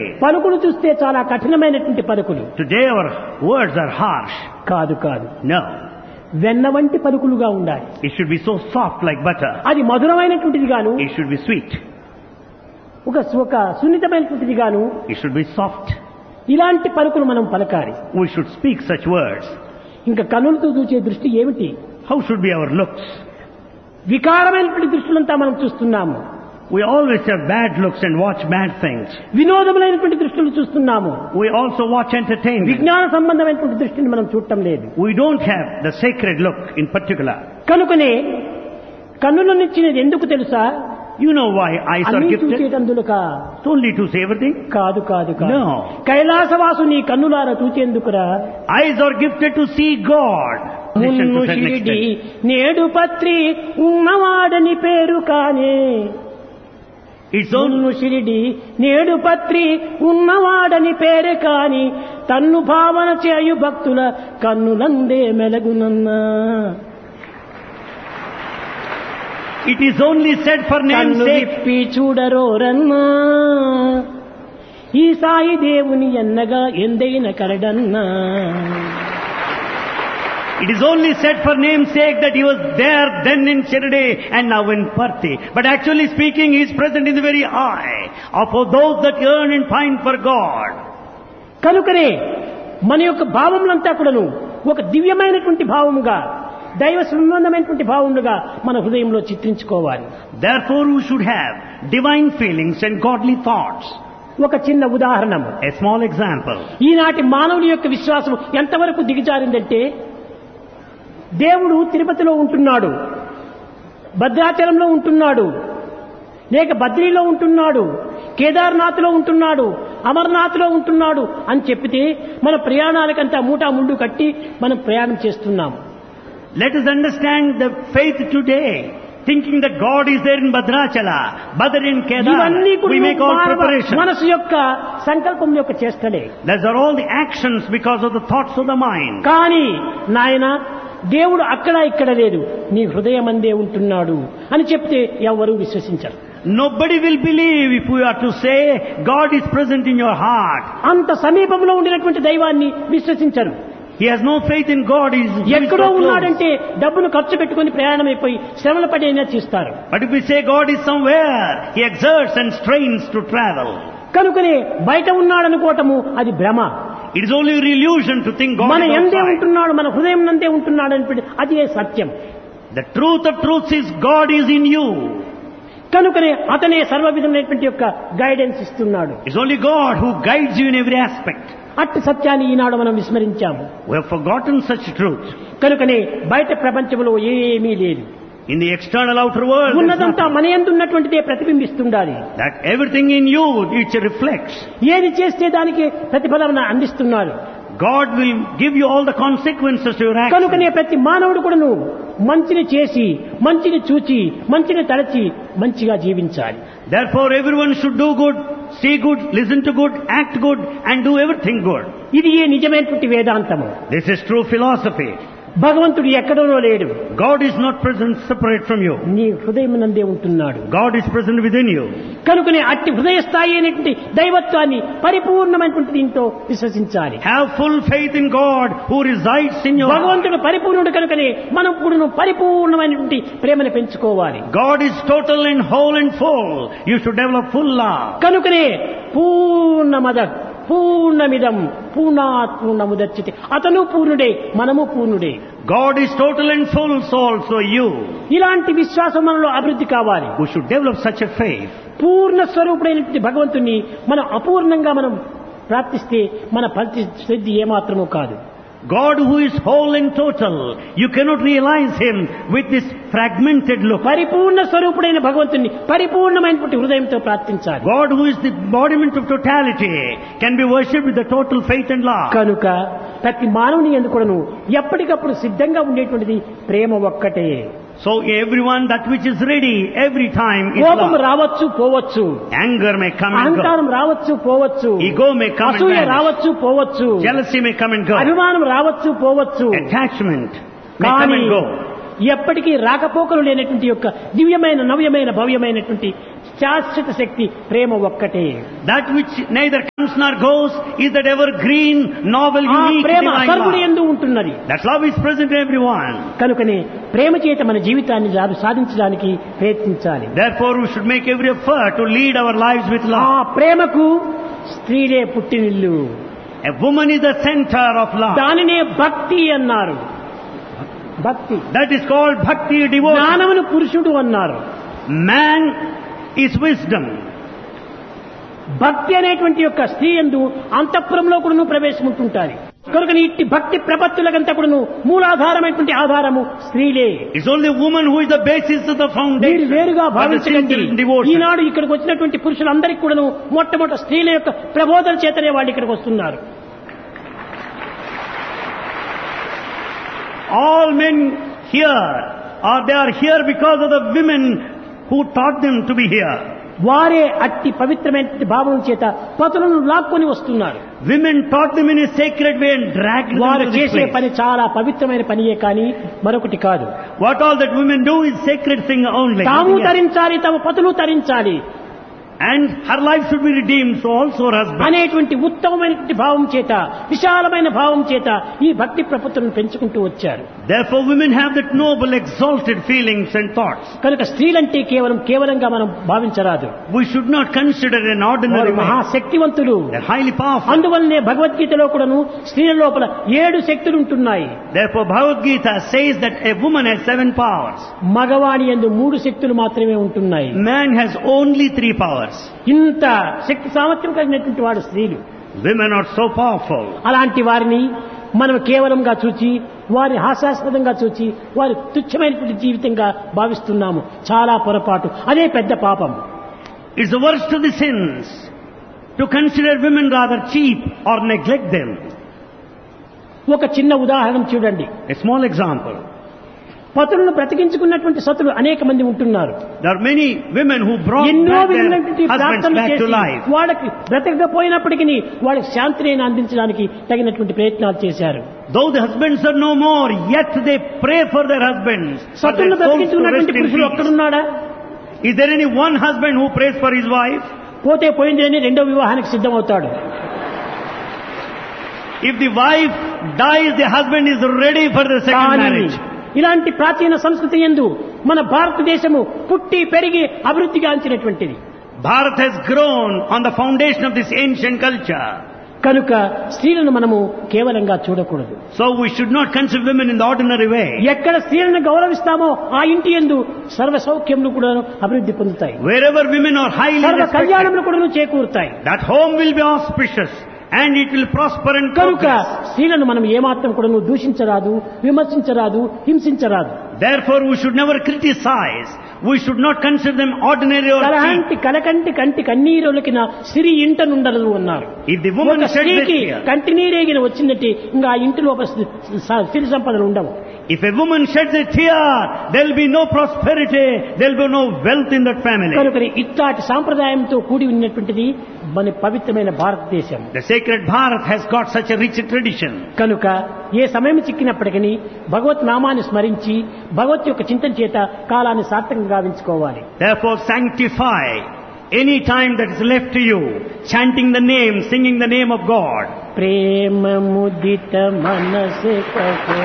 పలుకులు చూస్తే చాలా కఠినమైనటువంటి పలుకులు Today our words are harsh. కాదు కాదు No. వెన్న వంటి పలుకులుగా ఉండాలి It should be so soft like butter. అది మధురమైనటువంటిది గాను It should be sweet. ఒక ఒక సున్నితమైనటువంటిది గాను It should be soft. ఇలాంటి పలుకులు మనం పలకాలి We should speak such words. ఇంకా కన్నులతో చూసే దృష్టి ఏమిటి How should be our looks? వికారమైనటువంటి దృష్టిలంతా మనం చూస్తున్నాము We always have bad looks and watch bad things. వినోదములైనటువంటి దృష్టిలు చూస్తున్నాము We also watch entertainment. విజ్ఞాన సంబంధమైనటువంటి దృష్టిని మనం చూడటం లేదు We don't have the sacred look in particular. కనుకనే కన్నులనిచ్చినది ఎందుకు తెలుసా You know why eyes are అన్ని gifted? చూచేటందులక It's only to see everything. కాదు కాదు కాదు No. కైలాసవాసు నీ కన్నులార చూచేందుకురా Eyes are gifted to see God. Listen మున్ను to certain Shirdi extent. నేడు పత్రి ఉన్నవాడని పేరు కానే It's only మున్ను షిరిడి నేడు పత్రి ఉన్నవాడని పేరు కాని తన్ను భావన చేయు భక్తుల కన్నులందే మెలగునన్నా it is only said for name's కన్ను sake. విప్పి చూడరోరన్నా ఈ సాయి దేవుని ఎన్నగా ఎందైన కరడన్నా It is only said for name's sake that he was there then in Shirdi and now in Parthi. But actually speaking, he is present in the very eye of those that yearn and pine for God. కనుకనే మన యొక్క భావములంతా కూడాను ఒక దివ్యమైనటువంటి భావముగా దైవ సంబంధమైనటువంటి భావములుగా మన హృదయంలో చిత్రించుకోవాలి Therefore, we should have divine feelings and godly thoughts. ఒక చిన్న ఉదాహరణము A small example. ఈనాటి మానవుని యొక్క విశ్వాసం ఎంతవరకు దిగజారిందంటే దేవుడు తిరుపతిలో ఉంటున్నాడు భద్రాచలంలో ఉంటున్నాడు లేక బద్రీలో ఉంటున్నాడు కేదార్నాథ్లో ఉంటున్నాడు అమర్నాథ్లో ఉంటున్నాడు అని చెప్పితే మన ప్రయాణాలకంతా మూటా ముండు కట్టి మనం ప్రయాణం చేస్తున్నాం Let us understand the faith today. Thinking that God is there in Bhadrachala, Badr in Kedar, ఇవన్నీ కూడా we make all మానవ preparations. మనసు యొక్క సంకల్పం యొక్క చేష్టలే Those are all the actions because of the thoughts of the mind. కానీ నాయన దేవుడు అక్కడ ఇక్కడ లేదు నీ హృదయం అందే ఉంటున్నాడు అని చెప్తే ఎవరూ విశ్వసించరు Nobody will believe if we are to say God is present in your heart. అంత సమీపంలో ఉండినటువంటి దైవాన్ని విశ్వసించరు He has no faith in God. He is, he is ఎక్కడో so close. ఉన్నాడంటే డబ్బును ఖర్చు పెట్టుకుని ప్రయాణం అయిపోయి శ్రమల పడైనా చేస్తారు But if we say God is somewhere, He exerts and strains to travel. కనుకనే బయట ఉన్నాడనుకోవటము అది భ్రమ It is only an illusion to think God మన is ఎందే outside. ఉంటున్నాడు మన హృదయం నందే ఉంటున్నాడు అని అదే సత్యం The truth of truths is God is in you. కనుకనే అతనే సర్వ విధమైనటువంటి యొక్క గైడెన్స్ ఇస్తున్నాడు It's only God who guides you in every aspect. అట్టి సత్యాన్ని ఈనాడు మనం విస్మరించాము We have forgotten such truth. కనుకనే బయట ప్రపంచంలో ఏమీ లేదు In the external outer world, there's ఉన్నదంతా nothing. మన ఎందు ఉన్నటువంటిదే ప్రతిబింబిస్తుండాలి that everything in you, it reflects. ఏది చేస్తే దానికి ప్రతిఫలన అందిస్తున్నారు God will give you all the consequences to your కనుకనే actions. ప్రతి మానవుడు కూడాను మంచిని చేసి మంచిని చూచి మంచిని తలచి మంచిగా జీవించాలి Therefore, everyone should do good, see good, listen to good, act good, and do everything good. ఇది ఏ నిజమైనటువంటి వేదాంతము This is true philosophy. భగవంతుడు ఎక్కడనో లేడు God is not present separate from you. నీ హృదయం నందే ఉంటున్నాడు God is present within you. కనుకనే అట్టి హృదయ స్థాయి అయినటువంటి దైవత్వాన్ని పరిపూర్ణమైనటువంటి దీంతో విశ్వసించాలి Have full faith in God who resides in your heart. భగవంతుడు పరిపూర్ణుడు కనుకనే మనం కూడా పరిపూర్ణమైనటువంటి ప్రేమను పెంచుకోవాలి God is total and whole and full. You should develop full love. కనుకనే పూర్ణమద పూర్ణమిదం పూర్ణాత్ పూర్ణముదచ్చితే అతను పూర్ణుడే మనము పూర్ణుడే God is total and full, so also you. ఇలాంటి విశ్వాసం మనలో అభివృద్ధి కావాలి We should develop such a faith. పూర్ణ స్వరూపుడైనటువంటి భగవంతుణ్ణి మనం అపూర్ణంగా మనం ప్రార్థిస్తే మన ఫలిత సిద్ధి ఏమాత్రమూ కాదు God who is whole and total, you cannot realize Him with this fragmented look. పరిపూర్ణ స్వరూపుడైన భగవంతుణ్ణి పరిపూర్ణమైనటువంటి హృదయంతో ప్రార్థించాలి God who is the embodiment of totality can be worshipped with the total faith and love. కనుక ప్రతి మానవుని ఎందుకును ఎప్పటికప్పుడు సిద్ధంగా ఉండేటువంటిది ప్రేమ ఒక్కటే So everyone that which is ready every time is కోపం love. రావచ్చు పోవచ్చు Anger may come and go. అహంకారం రావచ్చు పోవచ్చు Ego may come and అసూయ vanish. రావచ్చు పోవచ్చు Jealousy may come and go. అభిమానం రావచ్చు పోవచ్చు Attachment may come కానీ and go. ఎప్పటికీ రాకపోకలు లేనటువంటి యొక్క దివ్యమైన నవ్యమైన భవ్యమైనటువంటి శాశ్వత శక్తి ప్రేమ ఒక్కటే That which neither comes nor goes is that evergreen, novel, ఆ unique, ప్రేమ divine సర్వుని love. ఎందు ఉంటున్నది That love is present in everyone. కనుకనే ప్రేమ చేత మన జీవితాన్ని జా- సాధించడానికి ప్రయత్నించాలి Therefore, we should make every effort to lead our lives with ఆ love. ప్రేమకు స్త్రీలే పుట్టినిల్లు A woman is the center of love. దానినే భక్తి అన్నారు భక్తి That is called bhakti devotion. జ్ఞానమును పురుషుడు అన్నారు Man is wisdom. భక్తి అనేటువంటి యొక్క స్త్రీ ఎందు అంతఃపురంలో కూడా ప్రవేశం ఉంటుంటారు కనుక ఇట్టి భక్తి ప్రపత్తులకంతా కూడా మూలాధారమైనటువంటి ఆధారము స్త్రీలే It's only woman who is the basis of the మీరు foundation. వేరుగా of the భావించకండి sincere devotion. ఈనాడు ఇక్కడికి వచ్చినటువంటి పురుషులందరికీ కూడాను మొట్టమొదటి స్త్రీల యొక్క ప్రబోధన చేతనే వాళ్ళు ఇక్కడికి వస్తున్నారు All men here are they are here because of the women who taught them to be here. వారే అట్టి పవిత్రమైనటువంటి భావం చేత పతులను లాక్కొని వస్తున్నారు Women taught them in a sacred way and dragged them వారు to this చేసే place. పని చాలా పవిత్రమైన పనియే కానీ మరొకటి కాదు What all that women do is sacred thing only. తాము nothing else. తరించాలి తమ పతులు తరించాలి And her life should be redeemed, so also her husband. అనేటువంటి ఉత్తమమైనటువంటి భావం చేత విశాలమైన భావం చేత ఈ భక్తి ప్రపత్తులను పెంచుకుంటూ వచ్చారు Therefore, women have that noble, exalted feelings and thoughts. కనుక స్త్రీలంటే కేవలం కేవలంగా మనం భావించరాదు We should not consider an వారు ordinary man. మహాశక్తివంతులు They're highly powerful. అందువల్లనే భగవద్గీతలో కూడాను స్త్రీల లోపల ఏడు శక్తులు ఉంటున్నాయి Therefore, Bhagavad Gita says that a woman has seven powers. మగవాణి ఎందు మూడు శక్తులు మాత్రమే ఉంటున్నాయి Man has only three powers. ఇంత శక్తి సామర్థ్యం కలిగినటువంటి వాడు స్త్రీలు Women are so powerful. అలాంటి వారిని మనం కేవలంగా చూచి వారి హాస్యాస్పదంగా చూచి వారి తుచ్చమైనటువంటి జీవితంగా భావిస్తున్నాము చాలా పొరపాటు అదే పెద్ద పాపం It's the worst of the sins to consider women rather cheap or neglect them. ఒక చిన్న ఉదాహరణ చూడండి A small example. పతులను బ్రతికించుకున్నటువంటి సతులు అనేక మంది ఉంటున్నారు There are many women who brought ఎన్నో back విధమైనటువంటి their husbands ప్రార్థనలు back to చేసి life. వాళ్ళకి బ్రతకకపోయినప్పటికీ వాళ్ళకి శాంతిని అందించడానికి తగినటువంటి ప్రయత్నాలు చేశారు Though the husbands are no more, yet they pray for their husbands. For సతులను their souls to బ్రతికించుకున్నటువంటి rest in పురుషుడు peace. ఒక్కడున్నాడా Is there any one husband who prays for his wife? పోతే పోయింది అని రెండో వివాహానికి సిద్ధమవుతాడు If the wife dies, the husband is ready for the second కానీ marriage. ఇలాంటి ప్రాచీన సంస్కృతి ఎందు మన భారతదేశము పుట్టి పెరిగి అభివృద్ధి గాంచినటువంటిది Bharat has grown on the foundation of this ancient culture. కనుక స్త్రీలను మనము కేవలంగా చూడకూడదు So we should not consider women in the ordinary way. ఎక్కడ స్త్రీలను గౌరవిస్తామో ఆ ఇంటి ఎందు సర్వ సౌఖ్యములు కూడా అభివృద్ధి పొందుతాయి Wherever women are highly సర్వ respected, కళ్యాణములు కూడా చేకూరుతాయి that home will be auspicious and it will prosper and కనుక progress. స్త్రీలను మనం ఏమాత్రం కూడా దూషించరాదు విమర్శించరాదు హింసించరాదు Therefore we should never criticize. We should not consider them ordinary or cheap. కలహంటి కలకంటి కంటి కన్నీరులకిన సిరి ఇంట నుండదు అన్నారు If the woman ఒక sheds a స్త్రీకి tear, కంటి నీరేగిన వచ్చిందంటే ఇంకా ఆ ఇంటి లోపల స- సిరి సంపదలు ఉండవు if a woman sheds a tear, there will be no prosperity, there will be no wealth in that family. కనుక ఇట్లాంటి సాంప్రదాయంతో కూడి ఉన్నటువంటిది మన పవిత్రమైన భారతదేశం The sacred Bharat has got such a rich tradition. కనుక ఏ సమయం చిక్కినప్పటికీ భగవత్ నామాన్ని స్మరించి భగవత్ యొక్క చింతన చేత కాలాన్ని సార్థకంగా గావించుకోవాలి Therefore sanctify any time that is left to you, chanting the name, singing the name of God. ప్రేమ ముదిత మనసు